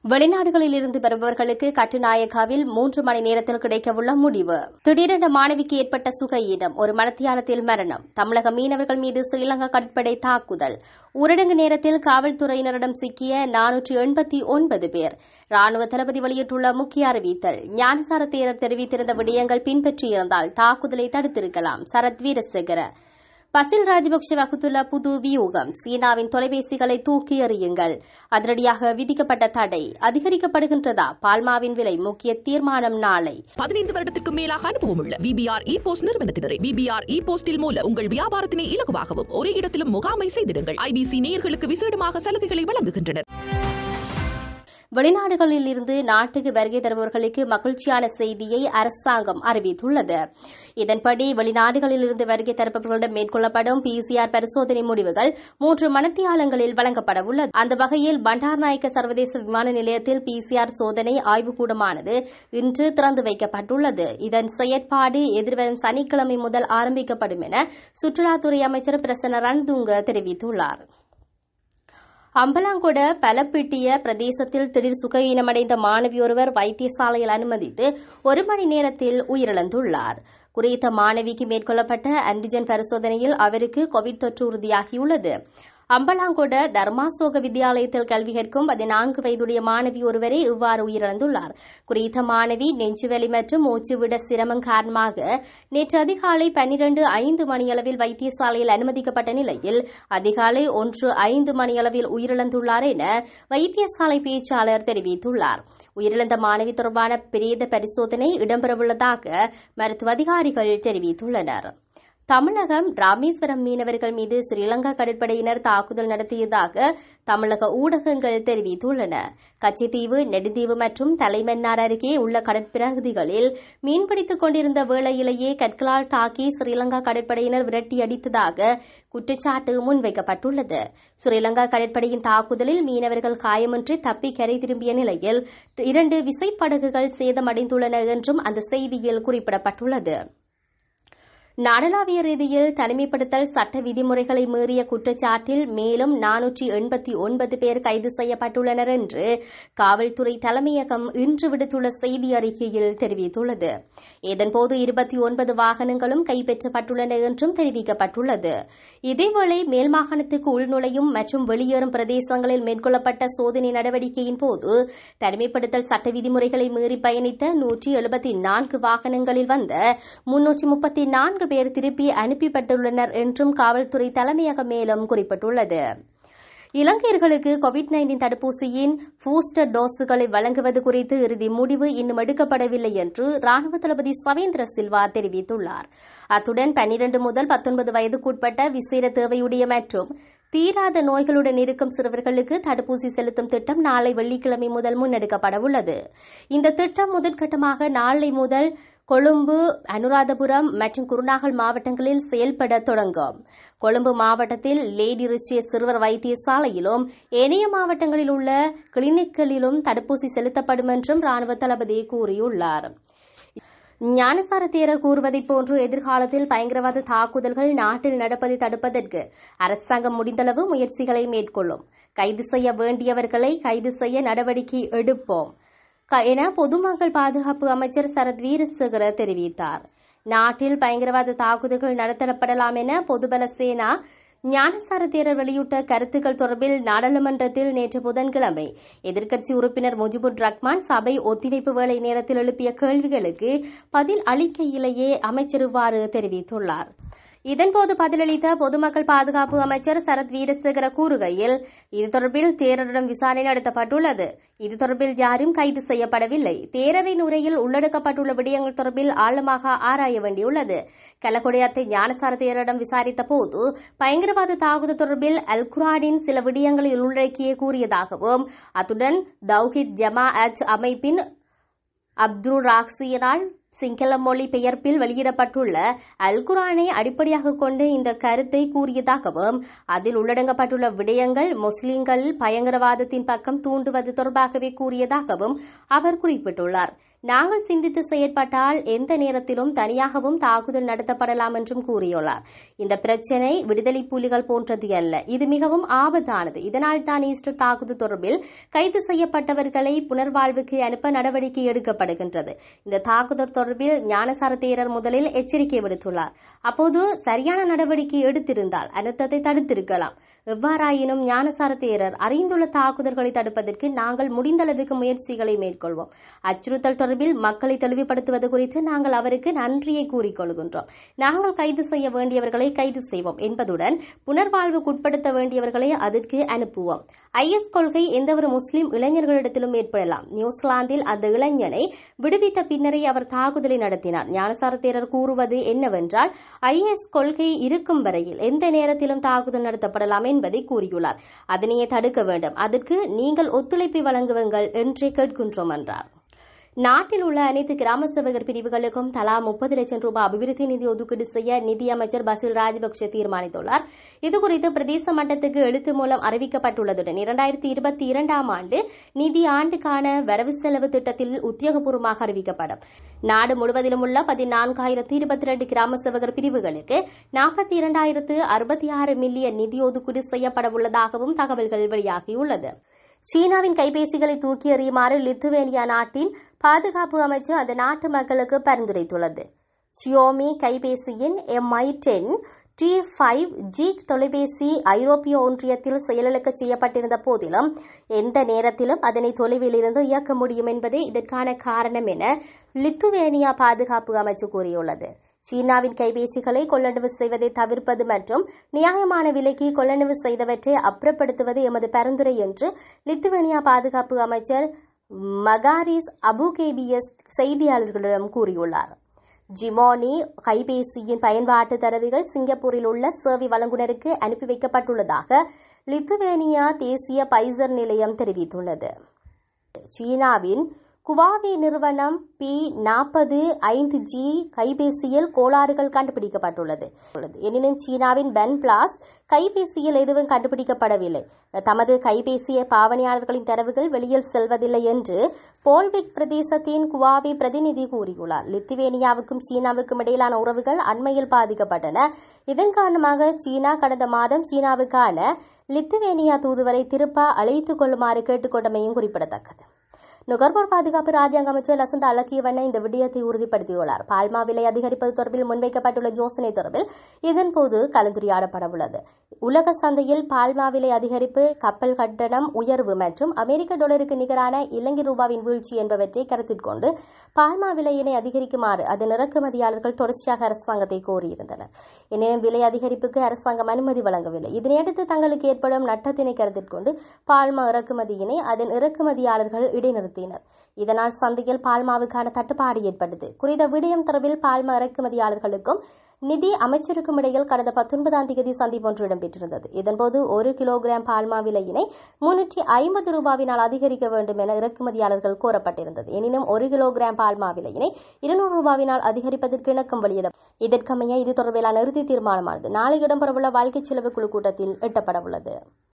வெளிநாடுகளில் இருந்து வருபவர்களுக்கு கட்டுநாயக்காவில் மூன்று மணி நேரத்தில் கிடைக்கவுள்ள முடிவு திடீரென மாணவிக்கு ஏற்பட்ட சுகையீனம் ஒரு மனத்தியாலத்தில் மரணம் தமிழக மீனவர்கள் மீது ஸ்ரீலங்கா கடற்படை தாக்குதல் ஊரடங்கு நேரத்தில் காவல்துறையினரிடம் சிக்கிய நானூற்று எண்பத்தி ஒன்பது பேர் ராணுவ தளபதி வெளியிட்டுள்ள முக்கிய அறிவித்தல் ஞானசார தேரர் தெரிவித்திருந்த விடயங்கள் பின்பற்றியிருந்தால் தாக்குதலை தடுத்திருக்கலாம் சரத் வீரசேகர பசில் ராஜபக்ஷ வகுத்துள்ள புது வியூகம் சீனாவின் தொலைபேசிகளை தூக்கி எறியுங்கள் அதிரடியாக விதிக்கப்பட்ட தடை அதிகரிக்கப்படுகின்றதா பால்மாவின் விலை முக்கிய தீர்மானம் நாளை பதினைந்து வருடத்துக்கு மேலாக அனுபவமுள்ள விபிஆர் இ போஸ்ட் நிறுவனத்தினரை விபிஆர் இ போஸ்டில் மூலம் உங்கள் வியாபாரத்தினை இலகுவாகவும் ஒரே இடத்திலும் முகாமை செய்திடுங்கள் ஐபிசி நேயர்களுக்கு விசேடமாக சலுகைகளை வழங்குகின்றனர் வெளிநாடுகளில் இருந்து நாட்டுக்கு வருகை தருபவர்களுக்கு மகிழ்ச்சியான செய்தியை அரசாங்கம் அறிவித்துள்ளது இதன்படி வெளிநாடுகளில் இருந்து வருகை தருபவர்களிடம் மேற்கொள்ளப்படும் பிசிஆர் பரிசோதனை முடிவுகள் மூன்று மணத்தியாலங்களில் வழங்கப்பட உள்ளது அந்த வகையில் பண்டார்நாயக்க சர்வதேச விமான நிலையத்தில் பிசிஆர் சோதனை ஆய்வுக்கூடமானது இன்று திறந்து வைக்கப்பட்டுள்ளது இதன் செயற்பாடு எதிர்வரும் சனிக்கிழமை முதல் ஆரம்பிக்கப்படும் என சுற்றுலாத்துறை அமைச்சர் பிரசன்ன ரன்துங்க தெரிவித்துள்ளார் அம்பலாங்கொட பலப்பிட்டிய பிரதேசத்தில் திடீர் சுகவீனமடைந்த மாணவியொருவர் வைத்தியசாலையில் அனுமதித்து ஒரு மணி நேரத்தில் உயிரிழந்துள்ளார் குறித்த மாணவிக்கு மேற்கொள்ளப்பட்ட ஆன்டிஜென் பரிசோதனையில் அவருக்கு கோவிட் தொற்று உறுதியாகியுள்ளது அம்பலாங்கொட தர்மாசோக வித்தியாலயத்தில் கல்வி கற்கும் பதினான்கு வயதுடைய மாணவி ஒருவரே இவ்வாறு உயிரிழந்துள்ளார் குறித்த மாணவி நெஞ்சுவலி மற்றும் மூச்சுவிட சிரமம் காரணமாக நேற்று அதிகாலை பன்னிரண்டு ஐந்து மணியளவில் வைத்தியசாலையில் அனுமதிக்கப்பட்ட நிலையில் அதிகாலை ஒன்று ஐந்து மணியளவில் உயிரிழந்துள்ளார் என வைத்தியசாலை பேச்சாளர் தெரிவித்துள்ளார் உயிரிழந்த மாணவி தொடர்பான பிரேத பரிசோதனை இடம்பெறவுள்ளதாக மருத்துவ அதிகாரிகள் தெரிவித்துள்ளனா் தமிழகம் ராமேஸ்வரம் மீனவர்கள் மீது ஸ்ரீலங்கா கடற்படையினர் தாக்குதல் நடத்தியதாக தமிழக ஊடகங்கள் தெரிவித்துள்ளன கச்சித்தீவு நெடுந்தீவு மற்றும் தலைமன்னார் அருகே உள்ள கடற்பகுதிகளில் மீன்பிடித்துக் கொண்டிருந்த வேளையிலேயே கற்களால் தாக்கி ஸ்ரீலங்கா கடற்படையினர் விரட்டி அடித்ததாக குற்றச்சாட்டு முன்வைக்கப்பட்டுள்ளது ஸ்ரீலங்கா கடற்படையின் தாக்குதலில் மீனவர்கள் காயமின்றி தப்பி கரை திரும்பிய நிலையில் இரண்டு விசைப்படகுகள் சேதமடைந்துள்ளன என்றும் அந்த செய்தியில் குறிப்பிடப்பட்டுள்ளது நாடளாவிய ரீதியில் தனிமைப்படுத்தல் சட்ட விதிமுறைகளை மீறிய குற்றச்சாட்டில் மேலும் நானூற்றி எண்பத்தி ஒன்பது பேர் கைது செய்யப்பட்டுள்ளனர் என்று காவல்துறை தலைமையகம் இன்று விடுத்துள்ள செய்தி அறிக்கையில் தெரிவித்துள்ளது இதன்போது இருபத்தி ஒன்பது வாகனங்களும் கைப்பற்றப்பட்டுள்ளன என்றும் தெரிவிக்கப்பட்டுள்ளது இதேவேளை மேல் மாகாணத்துக்கு உள்நுழையும் மற்றும் வெளியேறும் பிரதேசங்களில் மேற்கொள்ளப்பட்ட சோதனை நடவடிக்கையின் போது தனிமைப்படுத்தல் சட்ட விதிமுறைகளை மீறி பயணித்த நூற்றி எழுபத்தி நான்கு வாகனங்களில் வந்த முன்னூற்றி முப்பத்தி நான்கு பேர் திருப்பி அனுப்பப்பட்டுள்ளனர் என்றும் காவல்துறை தலைமையகம் மேலும் குறிப்பிட்டுள்ளது இலங்கையர்களுக்கு கோவிட் நைன்டீன் தடுப்பூசியின் பூஸ்டர் டோஸுகளை வழங்குவது குறித்து இறுதி முடிவு இன்னும் எடுக்கப்படவில்லை என்று ராணுவ தளபதி சவேந்திர சில்வா தெரிவித்துள்ளார் அத்துடன் பன்னிரண்டு முதல் பத்தொன்பது வயதுக்குட்பட்ட விசேட தேவையுடைய மற்றும் தீராத நோய்களுடன் இருக்கும் சிறுவர்களுக்கு தடுப்பூசி செலுத்தும் திட்டம் நாளை வெள்ளிக்கிழமை முதல் முன்னெடுக்கப்பட உள்ளது இந்த திட்டம் முதற்கட்டமாக நாளை முதல் கொழும்பு அனுராதபுரம் மற்றும் குருநாகல் மாவட்டங்களில் செயல்பட தொடங்கும் கொழும்பு மாவட்டத்தில் லேடி ரிச்சிய சிறுவர் வைத்தியசாலையிலும் ஏனைய மாவட்டங்களில் உள்ள கிளினிக்களிலும் தடுப்பூசி செலுத்தப்படும் என்றும் ராணுவ தளபதி கூறியுள்ளார் ஞானசார தேரர் கூறுவதைப் போன்று எதிர்காலத்தில் பயங்கரவாத தாக்குதல்கள் நாட்டில் நடப்பதை தடுப்பதற்கு அரசாங்கம் முடிந்தளவு முயற்சிகளை மேற்கொள்ளும் கைது செய்ய வேண்டியவர்களை கைது செய்ய நடவடிக்கை எடுப்போம் என பொதுமக்கள் பாதுகாப்பு அமைச்சர் சரத் வீரசேகர தெரிவித்தார் நாட்டில் பயங்கரவாத தாக்குதல்கள் நடத்தப்படலாம் என பொதுபல சேனா ஞானசார தேரர் வெளியிட்ட கருத்துக்கள் தொடர்பில் நாடாளுமன்றத்தில் நேற்று புதன்கிழமை எதிர்க்கட்சி உறுப்பினர் முஜிபுர் ரஹ்மான் சபை ஒத்திவைப்பு வேலை நேரத்தில் எழுப்பிய கேள்விகளுக்கு பதில் அளிக்கையிலேயே அமைச்சர் இவ்வாறு தெரிவித்துள்ளார் இதன்போது பதிலளித்த பொதுமக்கள் பாதுகாப்பு அமைச்சர் சரத் வீரசேகர கூறுகையில் இது தொடர்பில் தேரரிடம் விசாரணை நடத்தப்பட்டுள்ளது இது தொடர்பில் யாரும் கைது செய்யப்படவில்லை தேரரின் உரையில் உள்ளடக்கப்பட்டுள்ள விடயங்கள் தொடர்பில் ஆழமாக ஆராய வேண்டியுள்ளது கலகொடையத்தை ஞானசார தேரரிடம் விசாரித்த போது பயங்கரவாத தாக்குதல் தொடர்பில் அல் குரானின் சில விடயங்களில் உள்ளடக்கிய கூறியதாகவும் அத்துடன் தௌஹித் ஜமா அட் அமைப்பின் அப்துல் ராக்சியனால் சிங்கள மொழி பெயர்ப்பில் வெளியிடப்பட்டுள்ள அல் குரானை அடிப்படையாக கொண்டு இந்த கருத்தை கூறியதாகவும் அதில் உள்ளடங்கப்பட்டுள்ள விடயங்கள் முஸ்லிம்கள் பயங்கரவாதத்தின் பக்கம் தூண்டுவது தொடர்பாகவே கூறியதாகவும் அவர் குறிப்பிட்டுள்ளார் நாங்கள் சிந்தித்து செயற்பட்டால் எந்த நேரத்திலும் தனியாகவும் தாக்குதல் நடத்தப்படலாம் என்றும் கூறியுள்ளார் இந்த பிரச்சினை விடுதலை புலிகள் போன்றது அல்ல இது மிகவும் ஆபத்தானது இதனால் தான் ஈஸ்டர் தாக்குதல் தொடர்பில் கைது செய்யப்பட்டவர்களை புனர்வாழ்வுக்கு அனுப்ப நடவடிக்கை எடுக்கப்படுகின்றது இந்த தாக்குதல் தொடர்பில் ஞானசார தேரர் முதலில் எச்சரிக்கை விடுத்துள்ளார் அப்போது சரியான நடவடிக்கை எடுத்திருந்தால் அனர்த்தத்தை தடுத்திருக்கலாம் எவ்வாறாயினும் ஞானசார தேரர் அறிந்துள்ள தாக்குதல்களை தடுப்பதற்கு நாங்கள் முடிந்தளவுக்கு முயற்சிகளை மேற்கொள்வோம் அச்சுறுத்தல் தொடர்பில் மக்களை தெளிவுபடுத்துவது குறித்து நாங்கள் அவருக்கு நன்றியை கூறிக்கொள்கின்றோம் நாங்கள் கைது செய்ய வேண்டியவர்களை கைது செய்வோம் என்பதுடன் புனர்வாழ்வுக்குட்படுத்த வேண்டியவர்களை அதற்கு அனுப்புவோம் ஐஎஸ் கொள்கை எந்தவொரு முஸ்லிம் இளைஞர்களிடத்திலும் ஏற்படலாம் நியூசிலாந்தில் அந்த இளைஞனை விடுவித்த பின்னரே அவர் தாக்குதலை நடத்தினார் ஞானசார தேரர் கூறுவது என்னவென்றால் ஐஎஸ் கொள்கை இருக்கும் வரையில் எந்த நேரத்திலும் தாக்குதல் நடத்தப்படலாம் என்பதை கூறியுள்ளார் அதனையே தடுக்க வேண்டும் அதற்கு நீங்கள் ஒத்துழைப்பை வழங்குவீங்கள் என்றே கேட்கின்றோம் என்றார் நாட்டில் உள்ள அனைத்து கிராம சேவகர் பிரிவுகளுக்கும் தலா முப்பது லட்சம் ரூபாய் அபிவிருத்தி நிதி ஒதுக்கீடு செய்ய நிதியமைச்சர் பசில் ராஜபக்ஷ தீர்மானித்துள்ளார் இதுகுறித்து பிரதேச மட்டத்துக்கு எழுத்து மூலம் அறிவிக்கப்பட்டுள்ளதுடன் இரண்டாயிரத்தி இருபத்தி இரண்டாம் ஆண்டு நிதி ஆண்டுக்கான வரவு செலவு திட்டத்தில் உத்தியோகபூர்வமாக அறிவிக்கப்படும் நாடு முழுவதிலும் உள்ள பதினான்காயிரத்து இருபத்தி ரெண்டு கிராம சேவகர் பிரிவுகளுக்கு நாற்பத்தி இரண்டாயிரத்து அறுபத்தி ஆறு மில்லியன் நிதி ஒதுக்கீடு செய்யப்பட உள்ளதாகவும் தகவல்கள் வெளியாகியுள்ளது சீனாவின் கைபேசிகளை தூக்கி எறியுமாறு லித்துவேனியா நாட்டின் பாதுகாப்பு அமைச்சு அந்த நாட்டு மக்களுக்கு பரிந்துரைத்துள்ளது சியோமி கைபேசியின் Mi ten T five G தொலைபேசி ஐரோப்பிய ஒன்றியத்தில் செயலிழக்க செய்யப்பட்டிருந்த போதிலும் எந்த நேரத்திலும் அதனை தொலைவிலிருந்து இயக்க முடியும் என்பதே இதற்கான காரணம் என லித்துவேனியா பாதுகாப்பு அமைச்சு கூறியுள்ளது சீனாவின் கைபேசிகளை கொள்ளளவு செய்வதை தவிர்ப்பது மற்றும் நியாயமான விலைக்கு கொள்ளளவு செய்தவற்றை அப்புறப்படுத்துவது எமது பரிந்துரை என்று லித்துவேனியா பாதுகாப்பு அமைச்சர் மகாரிஸ் அபுகேபியஸ் செய்தியாளர்களிடம் கூறியுள்ளார் ஜிமோனி கைபேசியின் பயன்பாட்டு தரவுகள் சிங்கப்பூரில் உள்ள சேவை வழங்குனருக்கு அனுப்பி வைக்கப்பட்டுள்ளதாக லித்துவேனியா தேசிய பைசர் நிலையம் தெரிவித்துள்ளது சீனாவின் குவாவி நிறுவனம் பி நாற்பது ஐந்து ஜி கைபேசியில் கோளாறுகள் கண்டுபிடிக்கப்பட்டுள்ளது எனினும் சீனாவின் பென் பிளாஸ் கைபேசியில் எதுவும் கண்டுபிடிக்கப்படவில்லை தமது கைபேசிய பாவனையாளர்களின் தரவுகள் வெளியில் செல்வதில்லை என்று போல்விக் பிரதேசத்தின் குவாவி பிரதிநிதி கூறியுள்ளார் லித்துவேனியாவுக்கும் சீனாவுக்கும் இடையிலான உறவுகள் அண்மையில் பாதிக்கப்பட்டன இதன் காரணமாக சீனா கடந்த மாதம் சீனாவுக்கான லித்துவேனியா தூதுவரை திருப்ப அழைத்துக் கொள்ளுமாறு கேட்டுக்கொண்டமையும் குறிப்பிடத்தக்கது நுகர்வோர் பாதுகாப்பு ராஜாங்க அமைச்சர் லசந்த அலக்கியவண்ண இந்த விடயத்தை உறுதிப்படுத்தியுள்ளார் பால்மா விலை அதிகரிப்பது தொடர்பில் முன்வைக்கப்பட்டுள்ள யோசனை தொடர்பில் இதன்போது கலந்துரையாடப்பட உள்ளது உலக சந்தையில் பால்மா விலை அதிகரிப்பு கப்பல் கட்டணம் உயர்வு மற்றும் அமெரிக்க டாலருக்கு நிகரான இலங்கை ரூபாவின் வீழ்ச்சி என்பவற்றை கருத்தில் கொண்டு பால்மா விலையினை அதிகரிக்குமாறு அதன் இறக்குமதியாளர்கள் தொடர்ச்சியாக அரசாங்கத்தை கோரியிருந்தனர் எனினும் விலை அதிகரிப்புக்கு அரசாங்கம் அனுமதி வழங்கவில்லை இதனையடுத்து தங்களுக்கு ஏற்படும் நட்டத்தினை கருத்தில் கொண்டு பால்மா இறக்குமதியினை அதன் இறக்குமதியாளர்கள் இடைநிறுத்தினர் இதனால் சந்தையில் பால்மாவுக்கான தட்டுப்பாடு ஏற்பட்டது குறித்த விடயம் தொடர்பில் பால்மா இறக்குமதியாளர்களுக்கும் நிதி அமைச்சருக்கும் இடையில் கடந்த பத்தொன்பதாம் தேதி சந்திப்பு ஒன்று இடம்பெற்றிருந்தது இதன்போது ஒரு கிலோகிராம் பால்மா விலையினை முன்னூற்றி ஐம்பது ரூபாவினால் அதிகரிக்க வேண்டும் என இறக்குமதியாளர்கள் கோரப்பட்டிருந்தது எனினும் ஒரு கிலோகிராம் பால்மா விலையினை இருநூறு ரூபாவினால் அதிகரிப்பதற்கு இணக்கம் வெளியிடும் இதற்கமைய இது தொடர்பிலான இறுதி தீர்மானமானது நாளை இடம்பெறவுள்ள வாழ்க்கை செலவு குழு கூட்டத்தில் எட்டப்பட உள்ளது